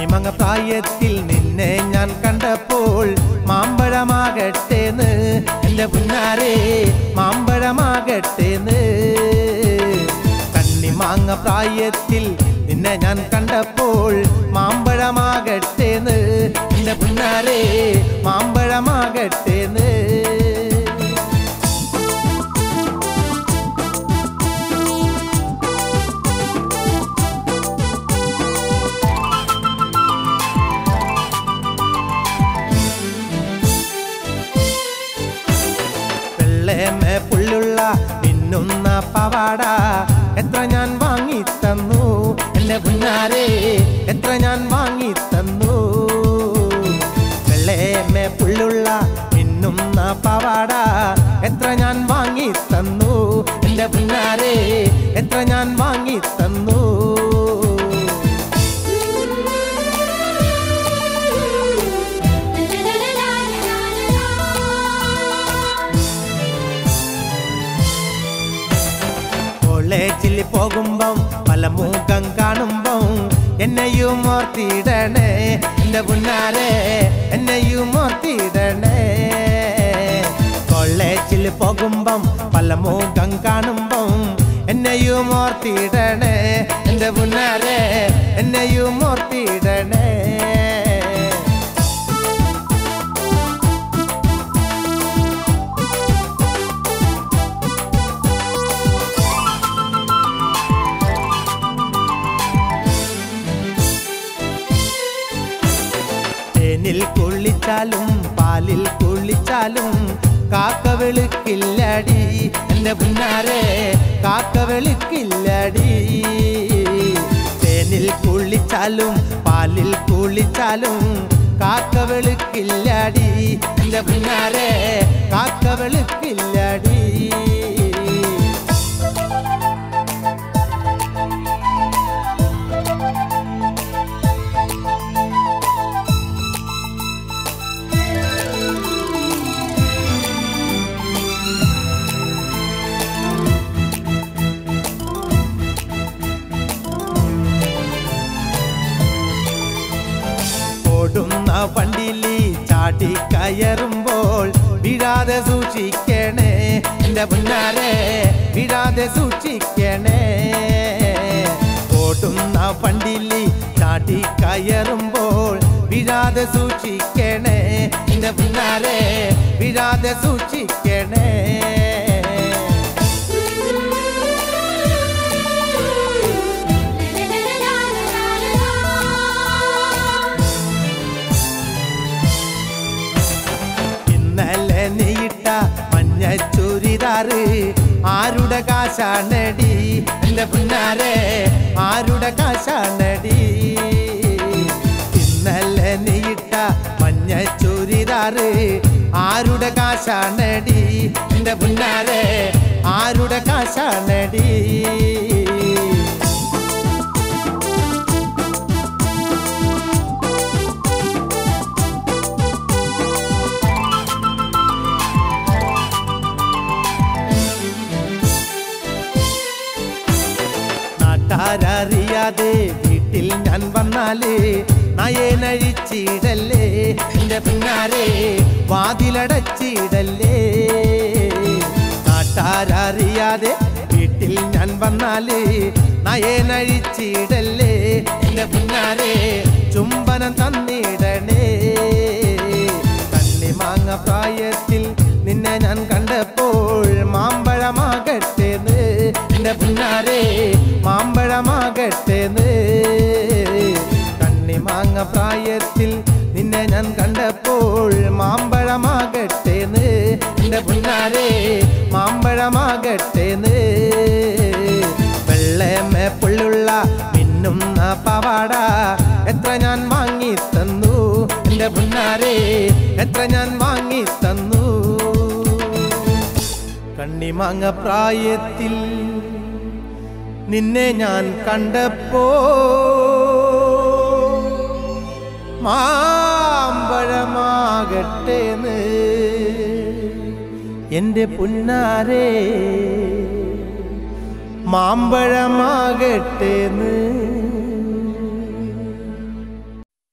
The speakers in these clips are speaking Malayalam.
കണ്ണിമങ്ങ പ്രായത്തിൽ നിന്നെ ഞാൻ കണ്ടപ്പോൾ മാമ്പഴമാകട്ടേന്ന് എന്റെ പുന്നാരെ മാമ്പഴമാകട്ടേന്ന് കണ്ണിമാങ്ങ പ്രായത്തിൽ നിന്നെ ഞാൻ കണ്ടപ്പോൾ മാമ്പഴമാകട്ടേന്ന് എന്റെ പുന്നാരെ മാമ്പഴമാകട്ടേന്ന് വെള്ളേമേ പുള്ളുള്ള മിന്നുന്ന പവാട എത്ര ഞാൻ വാങ്ങി തന്നു എന്റെ പുന്നാരെ എത്ര ഞാൻ വാങ്ങി തന്നു വെള്ളേമേ പുള്ളുള്ള മിന്നുന്ന പവാട എത്ര ഞാൻ വാങ്ങി തന്നു എന്റെ പുന്നാരെ എത്ര ഞാൻ വാങ്ങി തന്നു കോളേജിൽ പോകുമ്പം പല മുഖം കാണുമ്പം എന്നെയും ഓർത്തിടണേ എന്റെ പുന്നാരെ എന്നെയും ഓർത്തിടണേ കോളേജിൽ പോകുമ്പം പല മുഖം കാണുമ്പം എന്നെയും ഓർത്തിടണേ എന്റെ പുന്നാരെ എന്നെയും ഓർത്തിടണേ തേനിൽ കുളിച്ചാലും പാലിൽ കുളിച്ചാലും കാക്ക വെളുക്കില്ലടി എന്റെ പുന്നാരെ കാക്ക വെളുക്കില്ലടി തേനിൽ കുളിച്ചാലും പാലിൽ കുളിച്ചാലും കാക്ക വെളുക്കില്ലടി എന്റെ പുന്നാരെ കാക്ക വെളുക്കില്ലടി ഓടുന്ന വണ്ടിലി ചാടി കയറുമ്പോൾ വീഴാതെ സൂക്ഷിക്കണേ എന്റെ പുന്നാരെ വീഴാതെ സൂക്ഷിക്കണേ ഓടുന്ന വണ്ടിലി ചാടി കയറുമ്പോൾ വീഴാതെ സൂക്ഷിക്കണേ എന്റെ പുന്നാരെ വീഴാതെ സൂക്ഷിക്കണേ ഇന്നലെ നീയിട്ട മഞ്ഞ ചുരിദാറ് ആരുടെ കാശാണടി എന്റെ പുന്നാരെ ആരുടെ കാശാണടി ഇന്നലെ നീയിട്ട മഞ്ഞ ചുരിദാറ് ആരുടെ കാശാണടി എന്റെ പുന്നാരെ ആരുടെ കാശാണടി നാട്ടാരറിയാതെ വീട്ടിൽ ഞാൻ വന്നാല് നയനഴിച്ചിടല്ലേ എന്റെ പിന്നാരെ വാതിലടച്ചിടല്ലേ നാട്ടാരറിയാതെ വീട്ടിൽ ഞാൻ വന്നാല് നയനഴിച്ചിടല്ലേ എന്റെ പിന്നാരെ ചുംബനം തന്നിടണേ കണ്ണിമാങ്ങ പ്രായത്തിൽ നിന്നെ ഞാൻ കണ്ടപ്പോൾ മാമ്പഴമാകട്ടേന്ന് എന്റെ പുന്നാരെ മാമ്പഴമാകട്ടേന്ന് കണ്ണിമാങ്ങ പ്രായത്തിൽ നിന്നെ ഞാൻ കണ്ടപ്പോൾ മാമ്പഴമാകട്ടേന്ന് എന്റെ പുന്നാരെ മാമ്പഴമാകട്ടേന്ന് വെള്ളമേ പുള്ളുള്ള മിന്നുന്ന പവാട എത്ര ഞാൻ വാങ്ങി തന്നു എന്റെ പുന്നാരെ എത്ര ഞാൻ വാങ്ങി തന്നു കണ്ണിമാങ്ങ പ്രായത്തിൽ നിന്നെ ഞാൻ കണ്ടപ്പോ മാമ്പഴമാകട്ടേന്ന് എന്റെ പുന്നാരെ മാമ്പഴമാകട്ടേന്ന്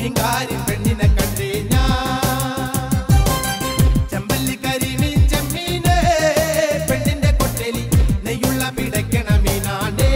മീൻകാരി പെണ്ണിനെ കണ്ടേ ഞാൻ ചെമ്പല്ലി കരിമീൻ ചെമ്മീനേ പെണ്ണിന്റെ കൊട്ടലി നെയ്യുള്ള പിടയ്ക്കണ മീനാണേ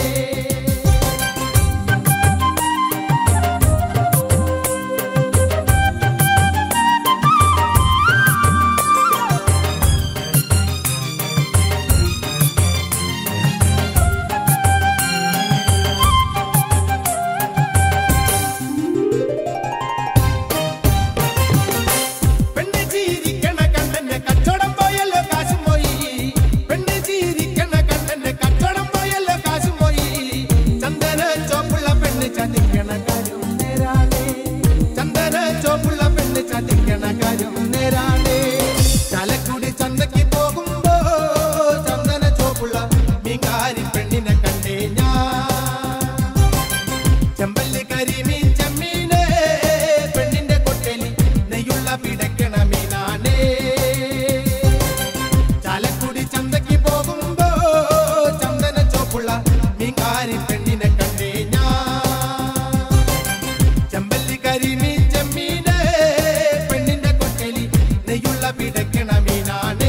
പെണ്ണ് ചീരിക്കണ കണ്ണന്റെ കച്ചവടം പോയല്ലോ കാശും പോയി പെണ്ണ് ചീരിക്കണ കണ്ണന്റെ കച്ചവടം പോയല്ലോ കാശും പോയി ചന്ദന ചോപ്പുള്ള പെണ്ണ് ചതിക്കണ കാര്യം നേരാണേ ചന്ദന ചോപ്പുള്ള പെണ്ണ് ചതിക്കണ കാര്യം നേരാണേ ചാലക്കുടി ചന്തയ്ക്ക് പോകുമ്പോ ചന്ദന ചോപ്പുള്ള മീൻകാരി പെണ്ണിനെ കണ്ടേ ഞാൻ ചെമ്പല്ലി കരിമീൻ ചെമ്മീനേ പെണ്ണിന്റെ കൊട്ടലി നെയ്യുള്ള പിടയ്ക്കണ മീനാണേ ചാലക്കുടി ചന്തയ്ക്ക് പോകുമ്പോ ചന്ദന ചോപ്പുള്ള മീൻകാരി പെണ്ണിനെ കണ്ടേ ഞാൻ ചെമ്പല്ലി കരിമീൻ ചെമ്മീനേ പെണ്ണിന്റെ കൊട്ടലി നെയ്യുള്ള പിടയ്ക്കണ മീനാണേ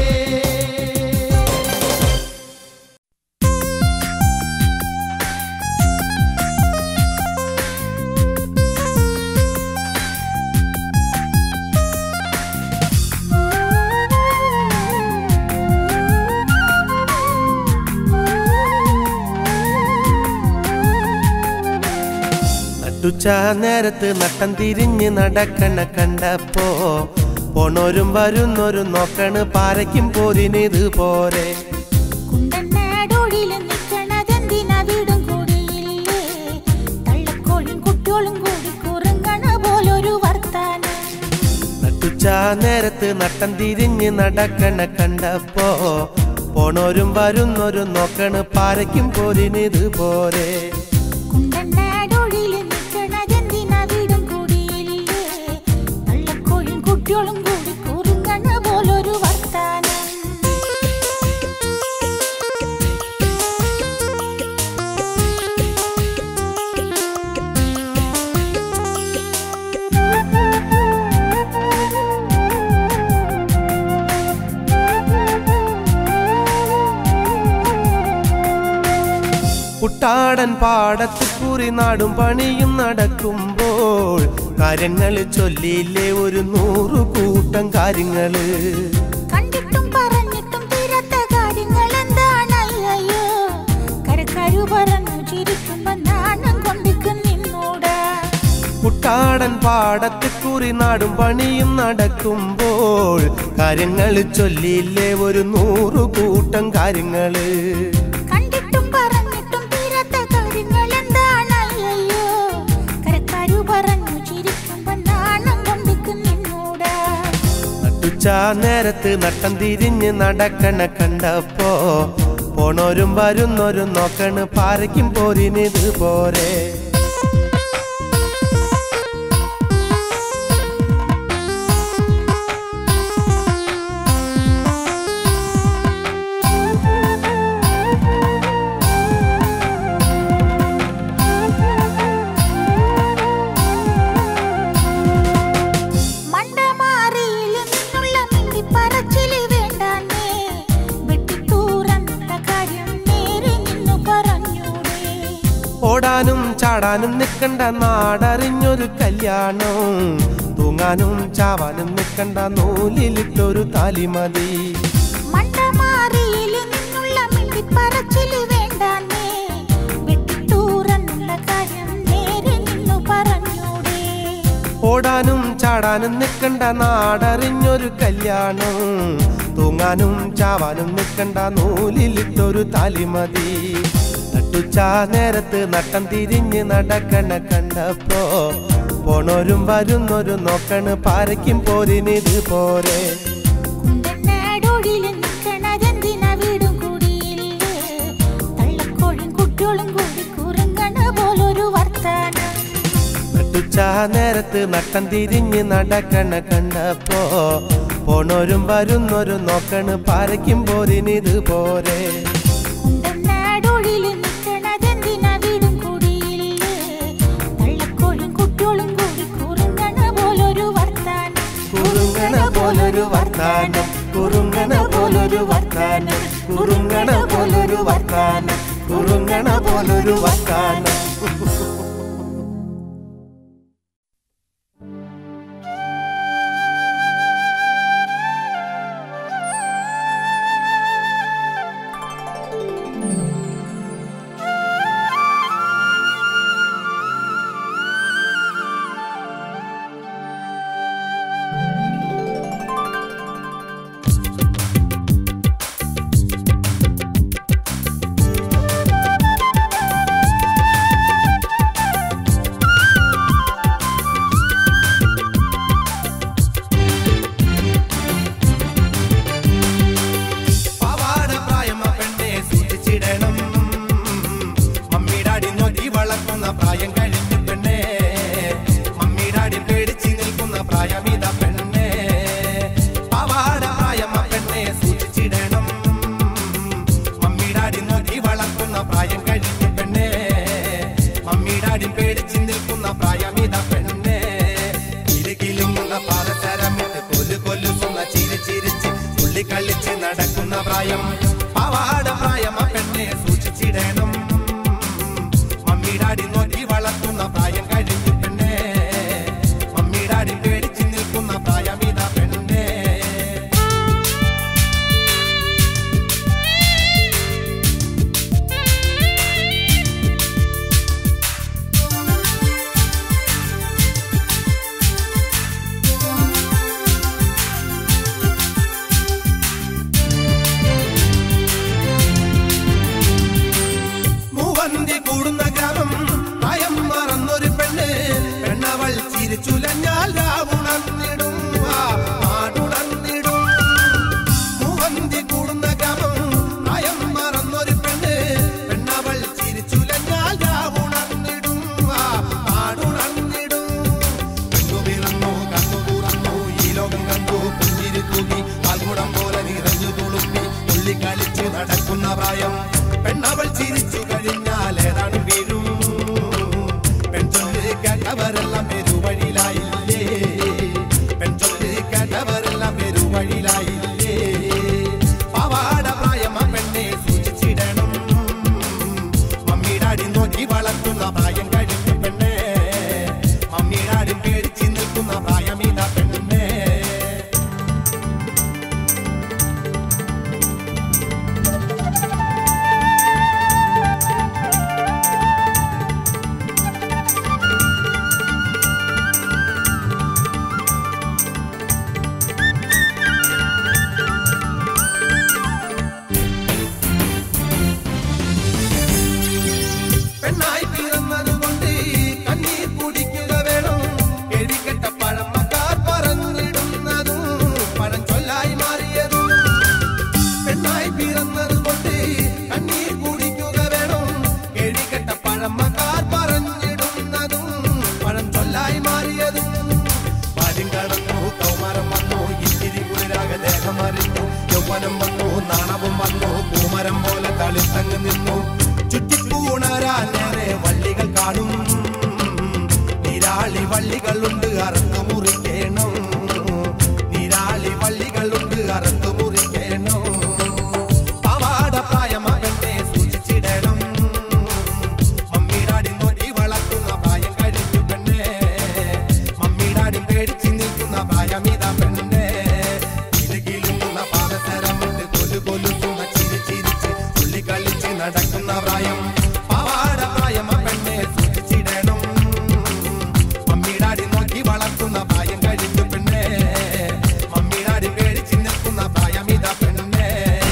നട്ടുച്ച നേരത്ത് നട്ടം തിരിഞ്ഞ് നടക്കണ കണ്ടപ്പോ പോണോരും വരുന്നോരും നോക്കണ് പാരയ്ക്കും പോരിനിത് പോരെ കുണ്ടനാടോടില് നിക്കണതെന്തിനാ വീടും കൂടിയില്ലേ തള്ളക്കോളും കുട്ടിയോളും കൂടി കുറുങ്ങണ പോലൊരു വർത്താനം നട്ടുച്ച നേരത്ത് നട്ടം തിരിഞ്ഞ് നടക്കണ കണ്ടപ്പോ പോണോരും വരുന്നോരും നോക്കണ് പാരയ്ക്കും പോരിനിത് പോരെ കുണ്ടനാടോടില് നിക്കണതെന്തിനാ വീടും കൂടിയില്ലേ തള്ളക്കോളും കുട്ടിയോളും കൂടി കുറുങ്ങണ പോലൊരു വർത്താനം കുട്ടാടൻ പാടത്ത് കുറി നാടും പണിയും നടക്കുമ്പോൾ കാര്യങ്ങൾ ചൊല്ലിയില്ലേ ഒരു നൂറു കൂട്ടം കാര്യങ്ങള് കണ്ടിട്ടും പറഞ്ഞിട്ടും തീരാത്ത കാര്യങ്ങൾ എന്താണ് അയ്യോ കരക്കാരു പറഞ്ഞു ചിരിക്കുമ്പോ നാണം കൊണ്ടിക്ക് നിന്നൂടാ കുട്ടാടൻ പാടത്ത് കുറി നാടും പണിയും നടക്കുമ്പോൾ കാര്യങ്ങൾ ചൊല്ലിയില്ലേ ഒരു നൂറു കൂട്ടം കാര്യങ്ങള് കണ്ടിട്ടും പറഞ്ഞിട്ടും തീരാത്ത കാര്യങ്ങൾ എന്താണ് അയ്യോ കരക്കാരു പറഞ്ഞു ചിരിക്കുമ്പോ നാണം കൊണ്ടിക്ക് നിന്നൂടാ നട്ടുച്ച നേരത്ത് നട്ടം തിരിഞ്ഞ് നടക്കണ കണ്ടപ്പോ പോണോരും വരുന്നോരും നോക്കണ് പാരയ്ക്കും പോരിനിത് പോരെ മണ്ടമാറിയില് നിന്നുള്ള മിണ്ടിപ്പറച്ചില് വേണ്ടാന്നേ വെട്ടിത്തൂറന്നുള്ള കാര്യം നേരെ നിന്നു പറഞ്ഞൂടേ ഓടാനും ചാടാനും നിൽക്കണ്ട നാടറിഞ്ഞൊരു കല്യാണം തൂങ്ങാനും ചാവാനും നിൽക്കണ്ട നൂലിലിട്ടൊരു താലിമതി മണ്ടമാറിയില് നിന്നുള്ള മിണ്ടിപ്പറച്ചില് വേണ്ടാന്നേ വെട്ടിത്തൂറന്നുള്ള കാര്യം നേരെ നിന്നു പറഞ്ഞൂടേ ഓടാനും ചാടാനും നിൽക്കണ്ട നാടറിഞ്ഞൊരു കല്യാണം തൂങ്ങാനും ചാവാനും നിൽക്കണ്ട നൂലിലിട്ടൊരു താലിമതി നട്ടുച്ച നേരത്ത് നട്ടം തിരിഞ്ഞ് നടക്കണ കണ്ടപ്പോ പോണോരും വരുന്നോരും നോക്കണ് പാരയ്ക്കും പോരിനിത് പോരെ കുണ്ടനാടോടില് നിക്കണതെന്തിനാ വീടും കൂടിയില്ലേ തള്ളക്കോളും കുട്ടിയോളും കൂടി കുറുങ്ങണ പോലൊരു വർത്താനം നട്ടുച്ച നേരത്ത് നട്ടം തിരിഞ്ഞ് നടക്കണ കണ്ടപ്പോ പോണോരും വരുന്നോരും നോക്കണ് പാരയ്ക്കും പോരിനിത് പോരെ കുണ്ടനാടോടില് നിക്കണതെന്തിനാ വീടും കൂടിയില്ലേ തള്ളക്കോളും കുട്ടിയോളും കൂടി കുറുങ്ങണ പോലൊരു വർത്താനം കുറുങ്ങണ പോലൊരു വർത്താനം കുറുങ്ങണ പോലൊരു വർത്താനം കുറുങ്ങണ പോലൊരു വർത്താനം പാവാട പ്രായം ആ പെണ്ണെ സൂക്ഷിച്ചിടണം മമ്മിടാടി നോക്കി വളർത്തുന്ന പ്രായം കഴിഞ്ഞു പെണ്ണെ മമ്മിടാടി പേടിച്ച് നിൽക്കുന്ന പ്രായം ഇതാ പെണ്ണെ പാവാട പ്രായം ആ പെണ്ണെ സൂക്ഷിച്ചിടണം മമ്മിടാടി നോക്കി വളർത്തുന്ന പ്രായം കഴിഞ്ഞു പെണ്ണെ മമ്മിടാടി പേടിച്ച് നിൽക്കുന്ന പ്രായം ഇതാ പെണ്ണെ കിലുകിലുങ്ങുന്ന പാദസരമിട്ട് കൊല്ലു കൊല്ലുന്ന ചിരി ചിരിച്ച് തുള്ളി കളിച്ച് നടക്കുന്ന പ്രായം പാവാട പ്രായം ആ പെണ്ണെ സൂക്ഷിച്ചിടണം മമ്മിടാടി നോക്കി വളർത്തുന്ന പ്രായം കഴിഞ്ഞു പെണ്ണെ മമ്മിടാടി പേടിച്ച് നിൽക്കുന്ന പ്രായം ഇതാ പെണ്ണെ മൂവന്തി കൂടുന്ന ഗ്രാമം പ്രായം മറന്നൊരു പെണ്ണ് പെണ്ണവൾ ചിരിച്ചുലഞ്ഞാൽ രാവുണർന്നിടും ആ നാടുണർന്നിടും മൂവന്തി കൂടുന്ന ഗ്രാമം പ്രായം മറന്നൊരു പെണ്ണ് പെണ്ണവൾ ചിരിച്ചുലഞ്ഞാൽ രാവുണർന്നിടും ആ നാടുണർന്നിടും കണ്ണു പിറന്നു കണ്ണു തുറന്നു ഈ ലോകം കണ്ടു പുഞ്ചിരി തൂക്കി പാൽക്കുടം പോലെ നിറഞ്ഞു തുളുപ്പി തുള്ളി കളിച്ച് നടക്കുന്ന പ്രായം പെണ്ണവൾ ചിരിച്ചു കഴിഞ്ഞാൽ ഏതാണ് വീഴും പെൺചൊല്ലി കേട്ടവരെല്ലാം പെരുവഴിയിലായില്ലേ പെൺചൊല്ലി കേട്ടവരെല്ലാം പെരുവഴിയിലായില്ലേ പാവാട പ്രായം ആ പെണ്ണെ സൂക്ഷിച്ചിടണം മമ്മിടാടി നോക്കി വളർത്തുന്ന പ്രായം കഴിഞ്ഞു പെണ്ണെ മമ്മിടാടി പേടിച്ച് നിൽക്കുന്ന പ്രായം ഇതാ പെണ്ണെ പെണ്ണായി പിറന്നതുകൊണ്ട് കണ്ണീർ കുടിക്കുക വേണം എഴുതിക്കെട്ട പഴമക്കാർ പറഞ്ഞിടുന്നതും പഴം ചൊല്ലായി മാറിയതും പെണ്ണായി പിറന്നതുകൊണ്ട് കണ്ണീർ കുടിക്കുക വേണം എഴുതിക്കെട്ട പഴമക്കാർ പറഞ്ഞിടുന്നതും പഴം ചൊല്ലായി മാറിയതും പാലും കടന്നു കൗമാരം വന്നു ഇത്തിരി കുളിരാക ദേഹം അറിഞ്ഞു യൗവനം വന്നു നാണവും വന്നു പൂമരം പോലെ തളിത്തങ്ങ് നിന്നു ചുറ്റിപ്പൂണരാനേറെ വള്ളികൾ കാണും നിരാളി വള്ളികളുണ്ട് അറുത്തു മുറിക്കേണം നിരാളി വള്ളികളുണ്ട് അറുത്തു മുറിക്കേണം പാവാട പ്രായമകട്ടെ സൂക്ഷിച്ചിടണം മമ്മിടാടി നോടി വളർത്തുന്ന പ്രായം കഴിഞ്ഞു പെണ്ണേ മമ്മിടാടി പേടിച്ച് നിൽക്കുന്ന പ്രായം ഇതാ പെണ്ണേ കിലുകിലുന്ന പാദസരമിട്ട് കൊലു കൊലുക്കുന്ന ചിരി ചിരിച്ച് തുള്ളി കളിച്ച് നടക്കുന്ന പ്രായം പാവാട പ്രായം ആ പെണ്ണെ സൂക്ഷിച്ചിടണം മമ്മിടാടി നോക്കി വളർത്തുന്ന പ്രായം കഴിഞ്ഞു പെണ്ണേ മമ്മിടാടി പേടിച്ച് നിൽക്കുന്ന പ്രായം ഇതാ പെണ്ണേ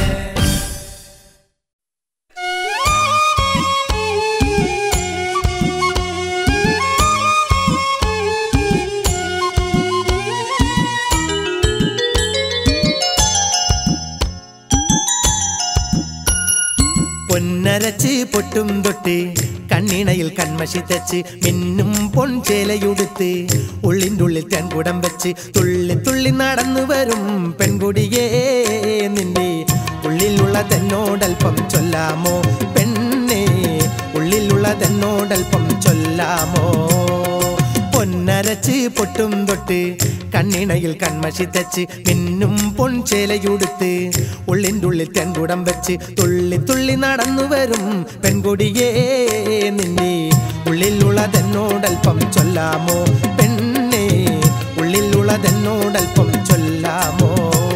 പൊന്നരച്ച് പൊട്ടും തൊട്ട് കണ്ണിണയിൽ കൺമഷി തച്ച് മിന്നും പൊൻചേലയുടുത്ത് ഉള്ളിൻ്റെ ഉള്ളിൽ തെൻകുടം വെച്ച് തുള്ളി തുള്ളി നടന്നു വരും പെൺകുടിയേ നിന്റെ ഉള്ളിലുള്ള തെന്നോടൽപ്പം ചൊല്ലാമോ പെണ്ണേ ഉള്ളിലുള്ള തെന്നോടൽപ്പം ചൊല്ലാമോ പൊന്നരച്ച് പൊട്ടും തൊട്ട് കണ്ണിണയിൽ കൺമഷി തച്ച് മിന്നും പൊൻചേലയുടുത്ത് ഉള്ളിൻ്റെ ഉള്ളിൽ തെൻകുടം വെച്ച് തുള്ളി തുള്ളി നടന്നു വരും പെൺകൊടിയേ നിന്നെ ഉള്ളിലുള്ളതെന്നോടൽപ്പം ചൊല്ലാമോ പെണ്ണേ ഉള്ളിലുള്ളതെന്നോടൽപ്പം ചൊല്ലാമോ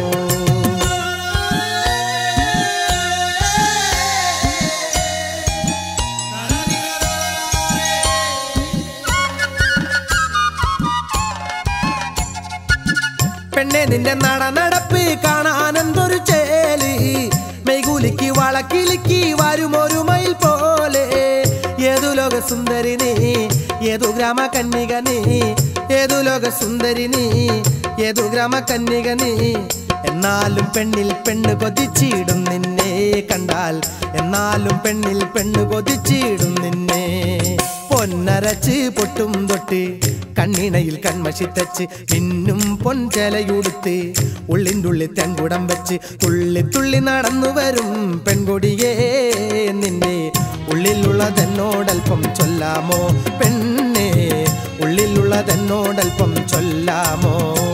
പെണ്ണെ നിന്റെ നട നടപ്പ് കാണാനെന്തൊരു ചേല് മെയ്കൂലിക്ക് വളക്കിലിക്ക് വരുമൊരു മയിൽ പോലെ ഏതു ലോക സുന്ദരി നീ ഏതു ഗ്രാമ കന്യക നീ ഏതു ലോക സുന്ദരി നീ ഏതു ഗ്രാമ കന്യക നീ എന്നാലും പെണ്ണിൽ പെണ്ണ് കൊതിച്ചിടും നിന്നെ കണ്ടാൽ എന്നാലും പെണ്ണിൽ പെണ്ണ് കൊതിച്ചിടും നിന്നെ പൊന്നരച്ച് പൊട്ടും തൊട്ട് കണ്ണിണയിൽ കൺമഷി തച്ച് മിന്നും പൊൻചലയുടുത്ത് ഉള്ളിൻ്റെ ഉള്ളിൽ തെൻകുടം വെച്ച് തുള്ളി തുള്ളി നടന്നു വരും പെൺകൊടിയേ നിന്നെ ഉള്ളിലുള്ളതെന്നോടൽപ്പം ചൊല്ലാമോ പെണ്ണേ ഉള്ളിലുള്ളതെന്നോടൽപ്പം ചൊല്ലാമോ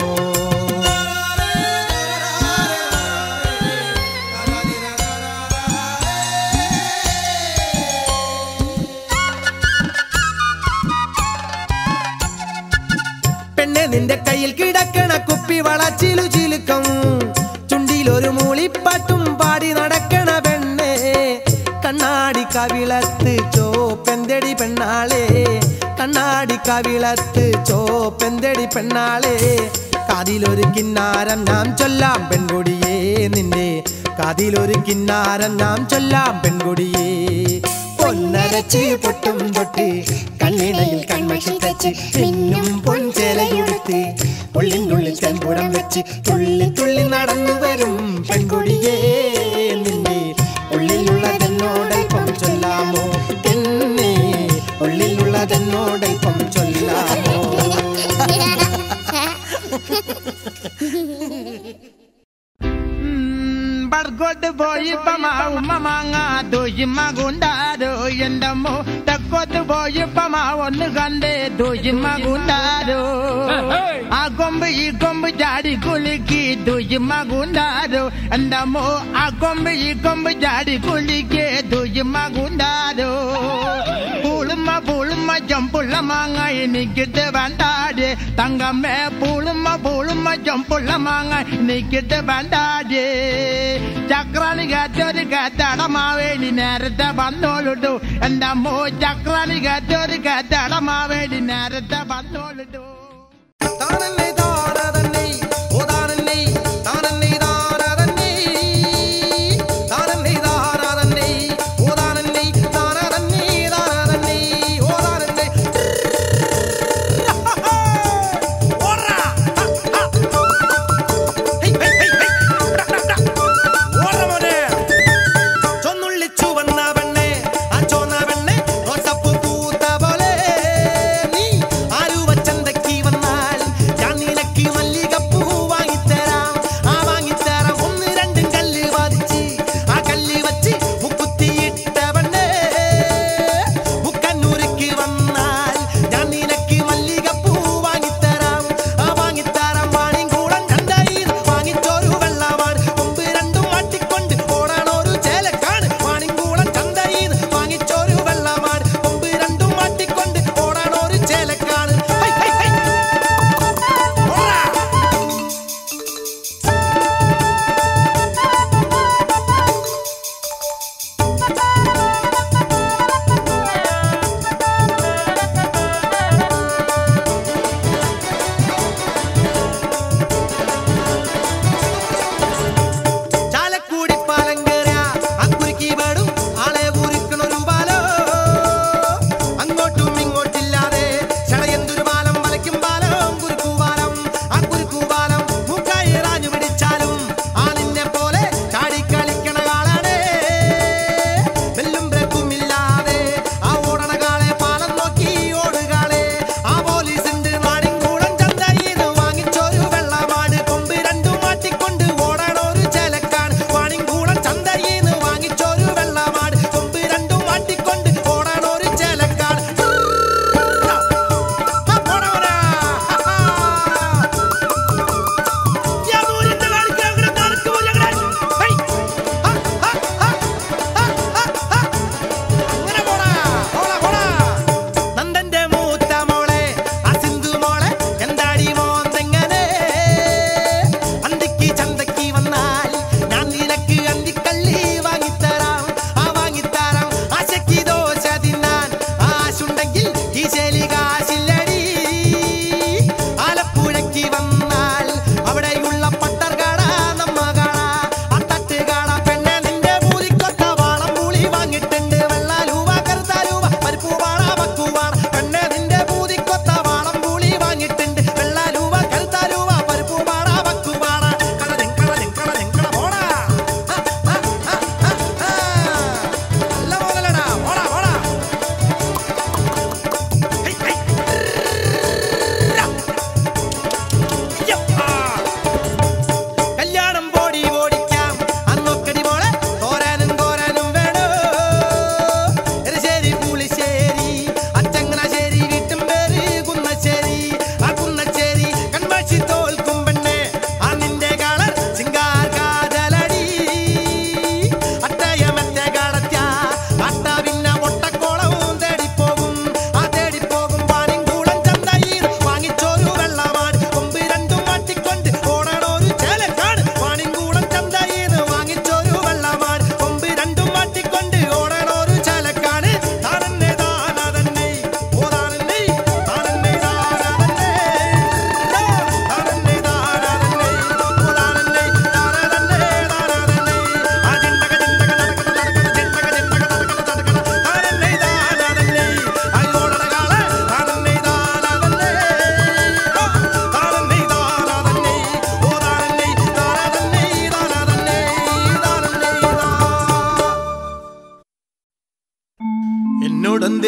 പെണ്ണെ നിന്റെ കയ്യിൽ കിടക്കണ കുപ്പി വളച്ചിലു ചിലുക്കം ചുണ്ടിലൊരു മൂളിപ്പാട്ടും പാടി നടക്കണ പെണ്ണെ കണ്ണാടി കവിളത്ത് ചോപ്പെന്തടി പെണ്ണാളെ കണ്ണാടി കവിളത്ത് ചോപ്പെന്തടി പെണ്ണാളെ കാതിലൊരു കിന്നാരം നാം ചൊല്ലാം പെൺകൊടിയേ നിന്റെ കാതിലൊരു കിന്നാരം നാം ചൊല്ലാം പെൺകൊടിയേ പൊന്നരച്ച് പൊട്ടും തൊട്ട് കണ്ണിണയിൽ കൺമഷി തച്ച് പിന്നും പൊൻചേലയുടുത്ത് ഉള്ളിനുള്ളിൽ ചെമ്പുടം വെച്ച് തുള്ളി തുള്ളി നടന്നു വരും പെൺകൊടിയേ നിന്നെ ഉള്ളിലുള്ളതെന്നോടൽപ്പം ചൊല്ലാമോ എന്നെ ഉള്ളിലുള്ളതെന്നോടൽപ്പം ചൊല്ലാമോ bargode boy pama umamanga doji magundado yendamo takode boy pama onu gande doji magundado agombe igombe jadi kuliki doji magundado andamo agombe igombe jadi kuliki doji magundado pulma pulma jampula manga inikite bandade tangame pulma pulma jampula manga inikite bandade ചക്രാനി കറ്റൊരു കറ്റടമാവേണ്ടി നേരത്തെ വന്നോളിട്ടു എന്റെ അമ്മോ ചക്രാനി കറ്റൊരു കറ്റടമാവേണ്ടി നേരത്തെ വന്നോളിട്ടു താനല്ലേ താരതന്നെ ഓ താനല്ലേ താനല്ലേ താരതന്നെ താനല്ലേ താരതന്നെ ഓ താനല്ലേ താരതന്നെ താരതന്നെ ഓ താനല്ലേ ഓടാ ഹേ ഹേ ഹേ ഓടാ മോനെ ചൊന്നുള്ളിച്ചു വന്ന പെണ്ണെ ആ ചോന്ന പെണ്ണെ റോസപ്പൂ പൂത്ത പോലെ നീ ആലുവച്ചന്തയ്ക്ക് വന്നാൽ ഞാൻ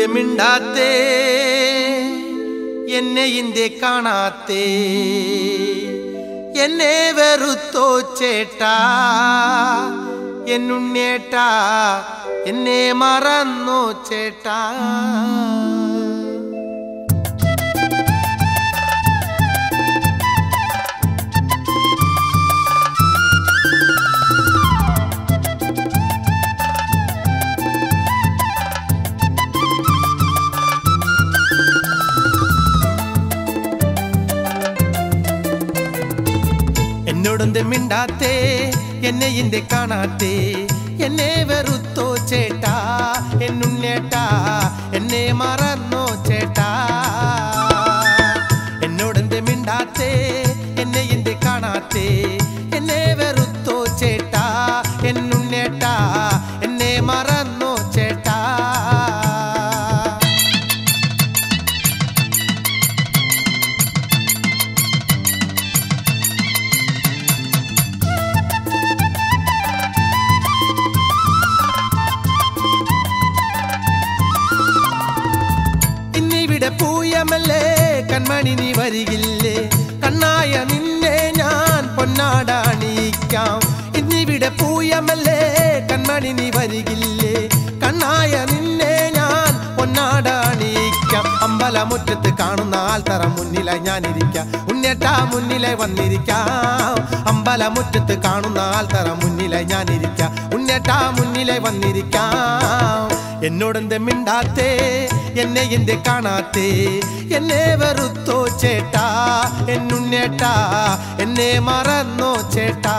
മിണ്ടാത്തേ എന്നെ ഇന്ത്യ കാണാത്തേ എന്നെ വെറുത്തോ ചേട്ടാ എന്നുണ്ണേട്ടാ എന്നെ മറന്നോ ചേട്ടാ എന്നോടൊന്ന് മിണ്ടാത്തേ എന്നെ ഇന്ത്യ കാണാത്തേ എന്നെ വെറുത്തോ ചേട്ടാ എന്നുണ്ണേട്ടാ എന്നെ മറന്നോ ചേട്ടാ എന്നോടെന്ത് മിണ്ടാത്തേ എന്നെ ഇന്ത്യ കാണാത്തേ എന്നെ വെറുത്തോ ചേട്ടാ എന്നുണ്ണേട്ടാ എന്നെ മറന്നോ ചേട്ടാ ഇന്നിവിടെ പൂയമല്ലേ കൺമണി നീ വരികില്ലേ കണ്ണായ നിന്നെ ഞാൻ പൊന്നാടാണിക്കാം ഇന്നിവിടെ പൂയമല്ലേ കൺമണി നീ വരികില്ലേ കണ്ണായ നിന്നെ ഞാൻ പൊന്നാടാണിക്കാം അമ്പലമുറ്റത്ത് കാണുന്ന ആൾത്തറ മുന്നിലായി ഞാനിരിക്കാം ഉന്നേട്ടാ മുന്നിലെ വന്നിരിക്കാം അമ്പലമുറ്റത്ത് കാണുന്ന ആൾത്തറ മുന്നിലായി ഞാനിരിക്കാം ഉന്നേട്ടാ മുന്നിലെ വന്നിരിക്കാം എന്നോടെന്ത് മിണ്ടാത്തേ എന്നെ എന്ത് കാണാത്തേ എന്നെ വെറുത്തോ ചേട്ടാ എന്നുണ്ണേട്ടാ എന്നെ മറന്നോ ചേട്ടാ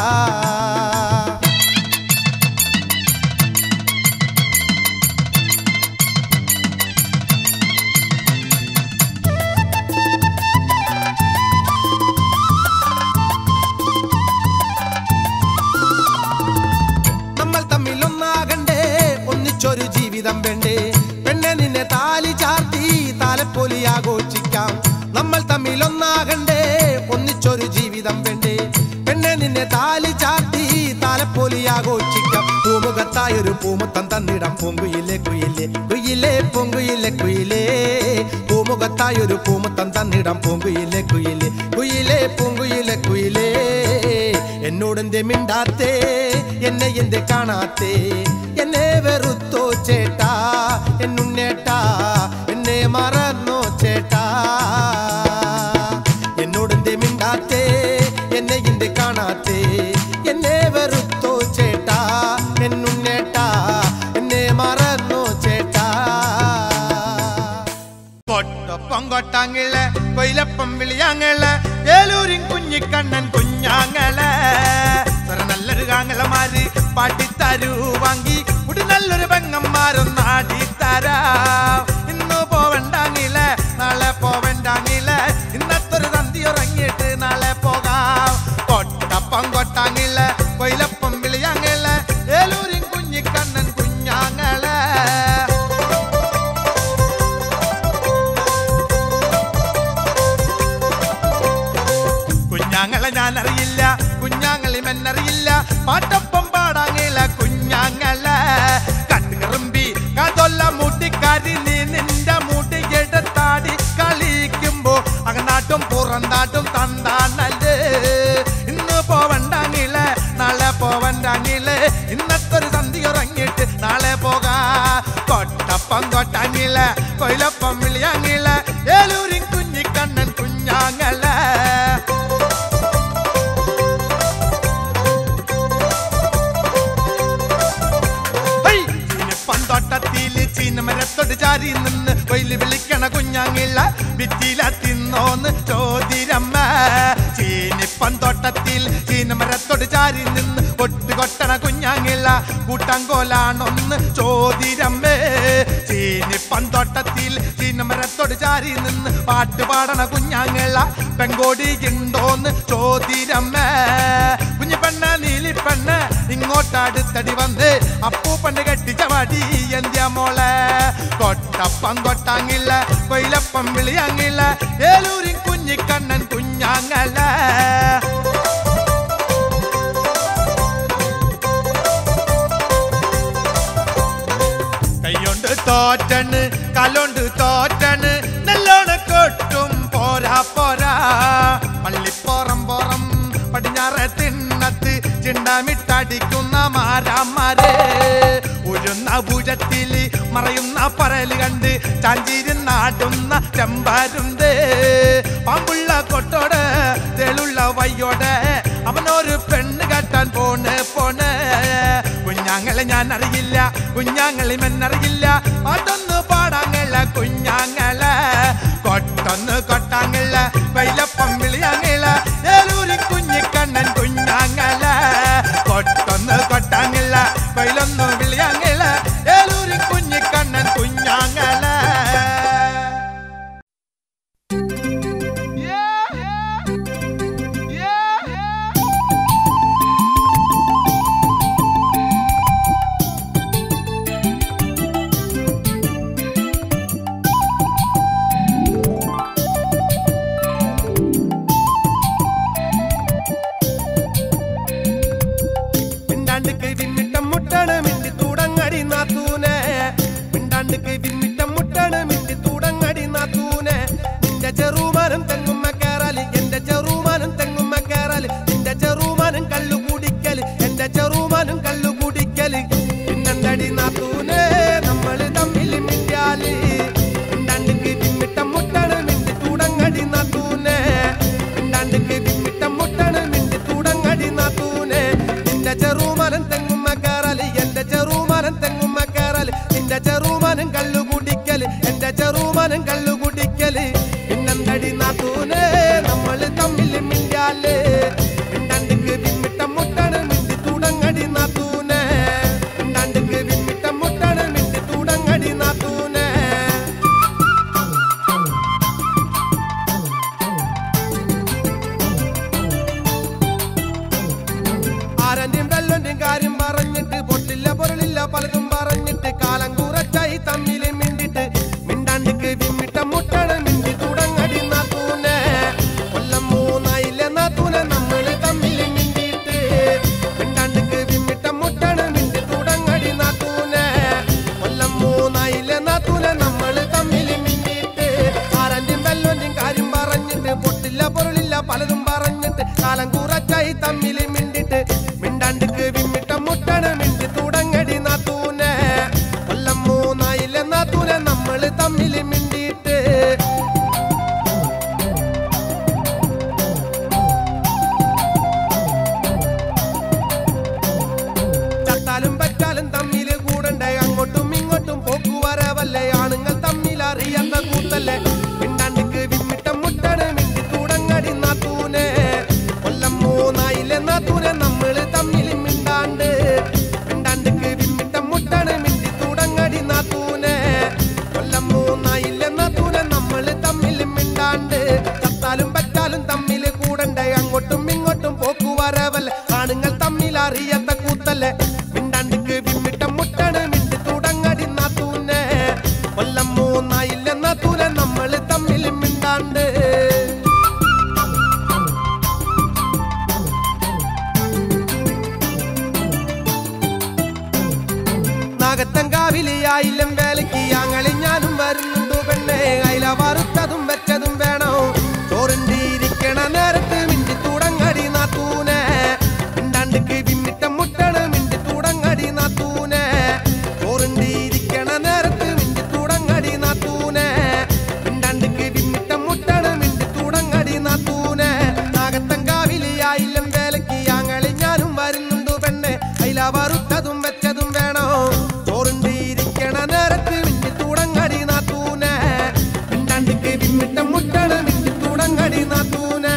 നമ്മൾ തമ്മിൽ ഒന്നാകണ്ടേ ഒന്നിച്ചൊരു ജീവിതം വേണ്ടേ പെണ്ണെ നിന്നെ താലി ചാർത്തി താലപ്പൊലി ആഘോഷിക്കാം നമ്മൾ തമ്മിൽ ഒന്നാകണ്ടേ ഒന്നിച്ചൊരു ജീവിതം വേണ്ടേ പെണ്ണെ നിന്നെ താലി ചാർത്തി താലപ്പൊലി ആഘോഷിക്കാം പൂമുഖത്തായൊരു പൂമുത്തം തന്നിടം പൂങ്കുയിലെ കുയിലെ കുയിലേ പൂങ്കുയിലെ കുയിലേ പൂമുഖത്തായൊരു പൂമുത്തം തന്നിടം പൂങ്കുയിലെ കുയിലെ കുയിലേ പൂങ്കുയിലെ കുയിലേ എന്നോടെന്തേ മിണ്ടാത്തേ എന്നെ എന്തേ കാണാത്തേ എന്നെ വെറുത്തോ ചേട്ടാ എന്നുണ്ണേട്ടാ എന്നെ മറന്നോ ചേട്ടാ എന്നോടെന്തേ മിണ്ടാത്തേ എന്നെ എന്തേ കാണാത്തേ എന്നെ വെറുത്തോ ചേട്ടാ എന്നുണ്ണേട്ടാ എന്നെ മറന്നോ ചേട്ടാ കൊട്ടൊപ്പം കൊട്ടാങ്ങള് കൊയിലപ്പം വിളിയാങ്ങള് ഏലൂരിൻ കുഞ്ഞിക്കണ്ണൻ കുഞ്ഞാങ്ങള് സ്വര നല്ലൊരു കാങ്ങളമാര് പാട്ടിത്തരൂ വാങ്ങി കുടി നല്ലൊരു പെങ്ങന്മാരൊന്ന് ആടിത്തരാം ഇന്ന് പോവണ്ടാങ്ങില് നാളെ പോവണ്ടാങ്ങില് ഇന്നത്തൊരു തന്തി ഉറങ്ങിയിട്ട് നാളെ പോകാം കൊട്ടപ്പം കൊട്ടാങ്ങില് കൊയിലപ്പം വിളിയാങ്ങള് ഏലൂരിൻ കുഞ്ഞിക്കണ്ണൻ കുഞ്ഞാങ്ങള് കുഞ്ഞാങ്ങളെ ഞാൻ അറിയില്ല കുഞ്ഞാങ്ങളി മെന്നറിയില്ല പാട്ടൊപ്പം പാടാങ്ങില്ല കുഞ്ഞാങ്ങളെ കട്ടുകറുമ്പി കതൊല്ല മൂട്ടിക്കാരി നീ നിന്റെ മൂട്ടി എടുത്താടി കളിക്കുമ്പോ അകനാട്ടും പുറന്താട്ടും തണ്ടാണല്ലേ ഇന്ന് പോവണ്ടാങ്ങില്ലേ നാളെ പോവണ്ടാങ്ങില്ലേ ഇന്നത്തൊരു സന്ധി ഉറങ്ങിയിട്ട് നാളെ പോകാ കൊട്ടപ്പം കൊട്ടാങ്ങില്ല കൊയിലപ്പം വിളിയാങ്ങില്ല ഏലൂരിൻ കുഞ്ഞിക്കണ്ണൻ കുഞ്ഞാങ്ങളെ ഹൈ! ചീനപ്പന്തോട്ടത്തില് ചീനമരത്തോട് ചാരി നിന്ന് കൊയില് വിളിക്കണ കുഞ്ഞാങ്ങില്ല വിറ്റില തിന്നോന്ന് ചോദിരമ്മ ചീനിപ്പന്തോട്ടത്തിൽ ചീനമരത്തോട് ചാരി നിന്ന് കൊട്ട് കൊട്ടണ കുഞ്ഞാങ്ങില്ല കൂട്ടാങ്കോലാണൊന്ന് ചോദിരമ്മേ ചീനിപ്പന്തോട്ടത്തിൽ ചീനമരത്തോട് ചാരി നിന്ന് പാട്ട് പാടണ കുഞ്ഞാങ്ങില്ല പെങ്കോടി ഉണ്ടോന്ന് ചോദിരമ്മേ കുഞ്ഞിപ്പെണ്ണ നീലിപ്പെണ്ണ ഇങ്ങോട്ടടുത്തടി വന്ന് അപ്പൂപ്പണ്ട് കെട്ടിച്ച വടി എന്ത്യ മോളെ കൊട്ടപ്പം കൊട്ടാങ്ങില്ല കൊയിലപ്പം വിളിയാങ്ങില്ല ഏലൂരിൻ കുഞ്ഞിക്കണ്ണൻ കുഞ്ഞാങ്ങല കൈകൊണ്ട് തോറ്റ തോറ്റണ് കലോണ്ട് തോറ്റണ് നല്ലോണ കൊട്ടും പോരാ പോരാ പള്ളിപ്പോറം പോറം പടിഞ്ഞാറെ തിണ്ണത്ത് ചിണ്ടമിട്ടടിക്കുന്ന മാരാമാരെ ഉഴുന്ന ഭുജത്തില് മറയുന്ന പരല് കണ്ട് ചാഞ്ചിരുന്നാടുന്ന ചെമ്പാരുണ്ട് പാമ്പുള്ള കൊട്ടോട് തെളുള്ള വയ്യോടെ അവനൊരു പെണ്ണ് കെട്ടാൻ പോണ് പോണ് കുഞ്ഞാങ്ങളെ ഞാൻ അറിയില്ല കുഞ്ഞാങ്ങളെ മെന്നറിയില്ല അതൊന്ന് പാടാങ്ങള കുഞ്ഞാങ്ങളെ കൊട്ടൊന്ന് കൊട്ടാങ്ങള വൈലപ്പം വിളിയാങ്ങള ഏലൂരി കുഞ്ഞിക്കണ്ണൻ കുഞ്ഞാങ്ങള കൊട്ടൊന്ന് കൊട്ടാങ്ങള വൈലൊന്ന് വിളിയാങ്ങള ഏലൂരി കുഞ്ഞിക്കണ്ണൻ കുഞ്ഞാങ്ങള മിണ്ടാണ്ട് കൈ വിമ്മിട്ടം മുട്ടാണ് മിണ്ടി തുടങ്ങടി നാത്തൂനെ മിണ്ടാണ്ട് കൈ വിമ്മിട്ടം മുട്ടാണ് മിണ്ടി തുടങ്ങടി നാത്തൂനെ നിന്റെ ചെറുമാനം തെങ്ങുമ്മ കേറാല് എന്റെ ചെറുമാനം തെങ്ങുമ്മ കേറാല് നിന്റെ ചെറുമാനം കള്ളു കുടിക്കല് എന്റെ ചെറുമാനം കള്ളു കുടിക്കല് പിന്നെന്തടി നാത്തൂനെ നമ്മള് തമ്മിൽ മിണ്ടാല് മിണ്ടാണ്ട് കൈ വിമ്മിട്ടം മുട്ടാണ് മിണ്ടി തുടങ്ങടി നാത്തൂനെ മിണ്ടാണ്ട് കൈ വിമ്മിട്ടം മുട്ടാണ് മിണ്ടി തുടങ്ങടി നാത്തൂനെ നിന്റെ ചെറുമാനം തെങ്ങുമ്മ കേറല് എന്റെ ചെറുമാനം തെങ്ങുമ്മ കേറല് നിന്റെ ചെറുമാനം കള്ളു കുടിക്കല് എന്റെ ചെറുമാനം കള്ളു കുടിക്കല് പിന്നെന്തടി നാത്തൂനെ നമ്മള് തമ്മിൽ മിണ്ടാല് മിണ്ടാണ്ടിക്ക് വിമ്മിട്ടം മുട്ടാണ് മിണ്ടി തുടങ്ങടി നാത്തൂനെ മിണ്ടാണ്ടിക്ക് വിമ്മിട്ടം മുട്ടാണ് മിണ്ടി തുടങ്ങടി നാത്തൂനെ ആരന്റെയും വെള്ളന്റെയും കാര്യം പറഞ്ഞിട്ട് പൊട്ടില്ല പൊരുളില്ല പലതും പറഞ്ഞിട്ട് കാലം കുറച്ചായി തമ്മിൽ മിണ്ടിട്ട് മിണ്ടാണ്ടിക്ക് വിമ്മിട്ട മുട്ടാണ് മിണ്ടി തുടങ്ങടി നാത്തൂനെ കൊല്ലം മൂന്നായില്ല നാത്തൂനെ നമ്മള് തമ്മിൽ മിണ്ടിട്ട് മിണ്ടാണ്ടിക്ക് വിമ്മിട്ട മുട്ടാണ് മിണ്ടി തുടങ്ങടി നാത്തൂനെ കൊല്ലം മൂന്നായില്ല നാത്തൂനെ നമ്മള് തമ്മിൽ മിണ്ടിട്ട് ആരന്റെയും വെള്ളന്റെയും കാര്യം പറഞ്ഞിട്ട് പൊട്ടില്ല പൊരുളില്ല പലതും പറഞ്ഞിട്ട് കാലം കുറച്ചായി തമ്മിൽ മിണ്ടിട്ട് മിണ്ടാണ്ടിക്ക് വിമ്മിട്ട മുട്ടാണ് മിണ്ടി തുടങ്ങടി നാത്തൂനെ കൊല്ലം മൂന്നായില്ല നാത്തൂനെ നമ്മള് തമ്മിൽ മിണ്ടിട്ട് ചത്താലും പറ്റാലും തമ്മില് കൂടണ്ടേ അങ്ങോട്ടും ഇങ്ങോട്ടും പോക്കുവരവല്ലേ ആണുങ്ങൾ തമ്മിൽ അറിയാത്ത കൂത്തല്ലേ മിണ്ടാണ്ടിക്ക് വിമ്മിട്ട മുട്ടാണ് മിണ്ടി തുടങ്ങടി നാത്തൂനെ കൊല്ലം മൂന്നായില്ലേ നാത്തൂനെ നമ്മള് തമ്മിൽ മിണ്ടാണ്ട് മിണ്ടാണ്ടിക്ക് വിമ്മിട്ട മുട്ടാണ് മിണ്ടി തുടങ്ങടി നാത്തൂനെ കൊല്ലം മൂന്നായില്ലേ നാത്തൂനെ നമ്മള് തമ്മിൽ മിണ്ടാണ്ട് ചത്താലും പറ്റാലും തമ്മിൽ കൂടണ്ടേ അങ്ങോട്ടും ഇങ്ങോട്ടും പോക്കുവരവല്ലേ ആണുങ്ങൾ തമ്മിൽ അറിയാത്ത കൂത്തല്ലേ മിണ്ടാണ്ടിക്ക് വിമ്മിട്ട മുട്ടാണ് മിണ്ടി തുടങ്ങടി നാത്തൂനെ കൊല്ലം മൂന്നായില്ല നാത്തൂനെ നമ്മള് തമ്മിൽ മിണ്ടാണ്ട് നാഗത്തങ്കാവിലിയായില്ലും വേലയ്ക്ക് ഞങ്ങളിൽ ഞാനും വരുന്നുണ്ട് പെണ്ണെ അയില വറുത്തതും വെച്ചതും വേണോ ചോറിണ്ടിരിക്കണ നേരത്ത് മിണ്ടി തുടങ്ങടി നാത്തൂനെ മിണ്ടാണ്ടിക്ക് വിമ്മിട്ട മുട്ടണ് മിണ്ടി തുടങ്ങടി നാത്തൂനെ ചോറിണ്ടിരിക്കണ നേരത്ത് മിണ്ടി തുടങ്ങടി നാത്തൂനെ മിണ്ടാണ്ടിക്ക് വിമ്മിട്ട മുട്ടണ് മിണ്ടി തുടങ്ങടി നാത്തൂനെ നാഗത്തങ്കാവിലിയായില്ലും വേലയ്ക്ക് ഞങ്ങളിൽ ഞാനും വരുന്നുണ്ട് പെണ്ണെ അയില വറുത്തതും വെച്ചതും വേണോ ചോറുണ്ടിരിക്കണ നേരത്ത് മിണ്ടി തുടങ്ങടി നാത്തൂനെ മിണ്ടാണ്ടിക്ക് വിമ്മിട്ട മുട്ടണ് മിണ്ടി തുടങ്ങടി നാത്തൂനെ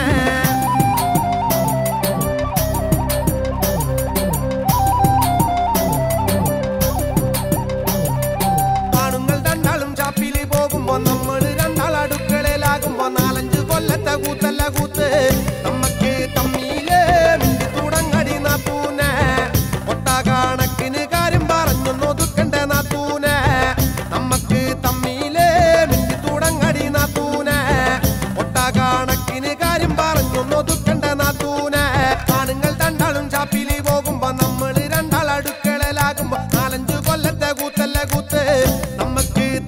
ആണുങ്ങൾ രണ്ടാളും ചാപ്പില് പോകുമ്പോ നമ്മൾ രണ്ടാൾ അടുക്കളയിലാകുമ്പോ നാലഞ്ച് കൊല്ലത്തെ കൂത്തല്ല കൂത്ത് നമ്മക്ക് തമ്മിലേ മിണ്ടി തുടങ്ങടി നാത്തൂനെ ഒട്ടാകണക്കിന് കാര്യം പറഞ്ഞൊന്നു ഒതുക്കണ്ട നാത്തൂനെ നമ്മക്ക് തമ്മിലേ മിണ്ടി തുടങ്ങടി നാത്തൂനെ ഒട്ടാകണക്കിന് കാര്യം പറഞ്ഞൊന്നു ഒതുക്കണ്ട നാത്തൂനെ ആണുങ്ങൾ രണ്ടാളും ചാപ്പില് പോകുമ്പോ നമ്മൾ രണ്ടാൾ അടുക്കളയിലാകുമ്പോ നാലഞ്ച് കൊല്ലത്തെ കൂത്തല്ല കൂത്ത് നമ്മക്ക്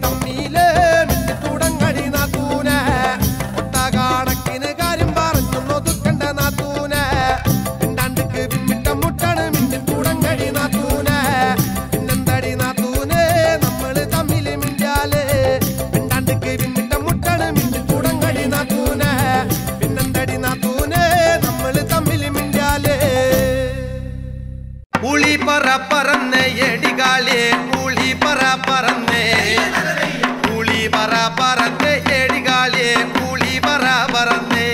പറ പറന്നേ എടികാളിയെ ഊളി പറ പറന്നേ ഊളി പറ പറന്നേ എടികാളിയെ ഊളി പറ പറന്നേ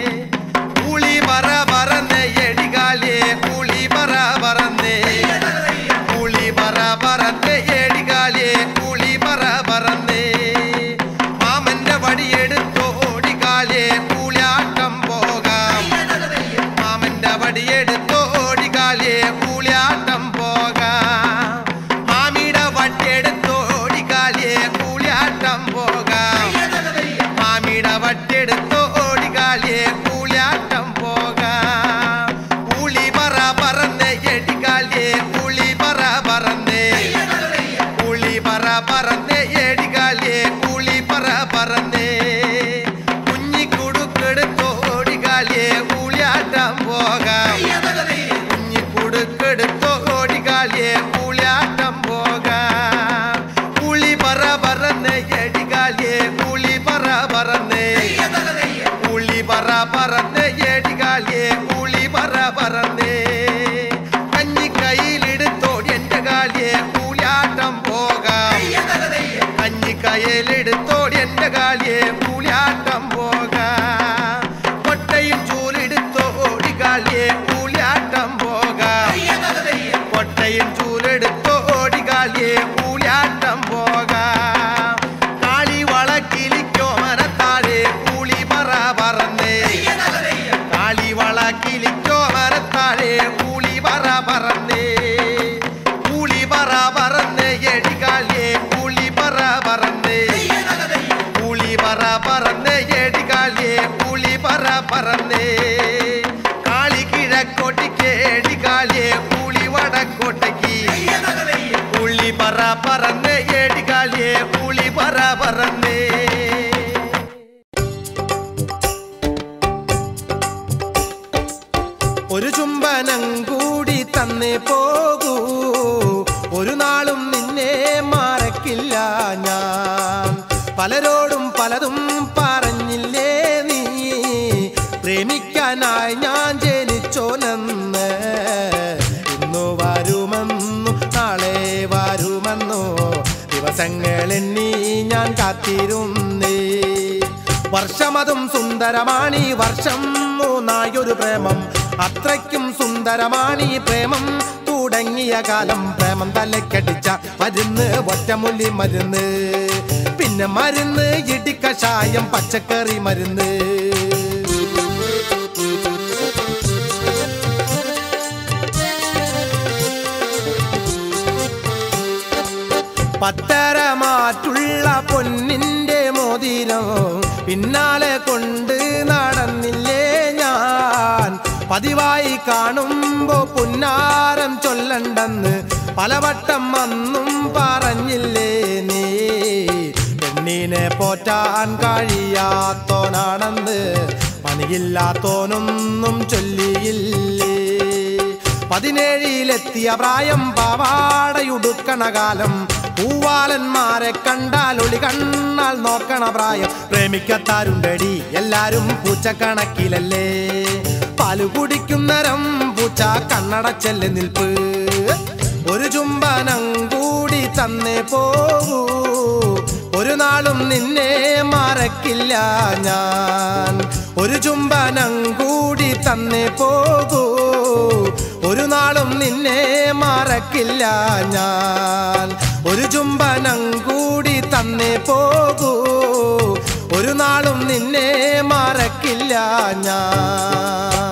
ഊളി പറ പറന്നേ എടികാളിയെ ഊളി പറ പറന്നേ ഊളി പറ പറന്നേ എടികാളിയെ ഊളി പറ പറന്നേ മാമന്റെ വടിയെടുത്തോ ഓടികാളിയെ ഊളിയാട്ടം പോകാം മാമന്റെ വടിയെടുത്തോ ഓടികാളിയെ ഊളിയാട്ടം പോകാം മാമിയുടെ വട്ടിയെടുത്തോ ഓടികാളിയെ ഊളിയാട്ടം പോകാം മാമിയുടെ വട്ടിയെടുത്തോ ഓടികാളിയെ ഊളിയാട്ടം പോകാം ഊളി പറ പറന്നേ എടികാളിയെ ഊളി പറ പറന്നേ ഊളി പറ പറന്നേ എടികാളിയെ ഊളി പറ പറന്നേ കുഞ്ഞിക്കുടുക്കെടുത്തോ ഓടികാളിയെ ഊളിയാട്ടം പോകാം കുഞ്ഞിക്കുടുക്കെടുത്തോ ഓടികാളിയെ ഊളിയാട്ടം പോകാം ഊളി പറ പറന്നേ എടികാളിയെ ഊളി പറ പറന്നേ ഊളി പറ പറന്നേ എടികാളിയെ ഊളി പറ പറന്നേ കഞ്ഞി കയ്യിലെടുത്തോടി എന്റെ കാളിയെ ഊളിയാട്ടം പോകാം കഞ്ഞി കയ്യിലെടുത്തോടി എന്റെ കാളിയെ ഊളിയാട്ടം പോകാം കൊട്ടയും ചൂലെടുത്തോടി കാളിയെ ഊളിയാട്ടം പോകാം കൊട്ടയും ചൂലെടുത്തോടി കാളിയെ ഊളിയാട്ടം പോകാം കാളി വളക്കിലിക്കോ മരത്താഴെ ഊളി പറ പറന്നേ കാളി വളക്കിലിക്കോ മരത്താഴെ ഊളി പറ പറന്നേ ഊളി പറ പറന്നേ എടികാളിയെ ഊളി പറ പറന്നേ ഊളി പറ പറന്നേ എടികാളിയെ ഊളി പറ പറന്നേ കാളി കിഴക്കോട്ടിക്ക് എടികാളിയെ ഊളി വടക്കോട്ടയ്ക്ക് ഊളി പറ പറന്നേ എടികാളിയെ ഊളി പറ പറന്നേ ഒരു ചുംബനം കൂടി തന്നേ പോകൂ ഒരു നാളും നിന്നെ മറക്കില്ല ഞാൻ പലരോടും പലതും പറഞ്ഞില്ലേ നീ പ്രേമിക്കാനായി ഞാൻ ജനിച്ചോനെന്ന് ഇന്നു വരുമെന്നു നാളെ വരുമെന്നു ദിവസങ്ങൾ എണ്ണി ഞാൻ കാത്തിരുന്നേ വർഷമതും സുന്ദരമാണി വർഷം മൂന്നായൊരു പ്രേമം അത്രയ്ക്കും സുന്ദരമാണി പ്രേമം തുടങ്ങിയ കാലം പ്രേമം തലക്കടിച്ച മരുന്ന് ഒറ്റമൊല്ലി മരുന്ന് പിന്നെ മരുന്ന് ഇടിക്കഷായം പച്ചക്കറി മരുന്ന് പത്തര മാറ്റുള്ള പൊന്നിന്റെ മോതിരം പിന്നാലെ കൊണ്ട് നടന്നില്ലേ ഞാൻ പതിവായി കാണുമ്പോ പുന്നാരം ചൊല്ലണ്ടെന്ന് പലവട്ടം അന്നും പറഞ്ഞില്ലേ നീ പെണ്ണിനെ പോറ്റാൻ കഴിയാത്തോനാണെന്ന് പണിയില്ലാത്തോനൊന്നും ചൊല്ലിയില്ലേ പതിനേഴിലെത്തിയ പ്രായം പാവാടയുടുക്കണ കാലം പൂവാലന്മാരെ കണ്ടാൽ ഒളി കണ്ണാൽ നോക്കണ പ്രായം പ്രേമിക്കത്താരുണ്ടടി എല്ലാരും പൂച്ചക്കണക്കിലല്ലേ പാല് കുടിക്കുന്നരം പൂച്ച കണ്ണടച്ചല്ലേ നിൽപ്പ് ഒരു ചുംബനം കൂടി തന്നേ പോകൂ ഒരു നാളും നിന്നെ മറക്കില്ല ഞാൻ ഒരു ചുംബനം കൂടി തന്നേ പോകൂ ഒരു നാളും നിന്നെ മറക്കില്ല ഞാൻ ഒരു ചുംബനം കൂടി തന്നേ പോകൂ ഒരു നാളും നിന്നെ മറക്കില്ല ഞാൻ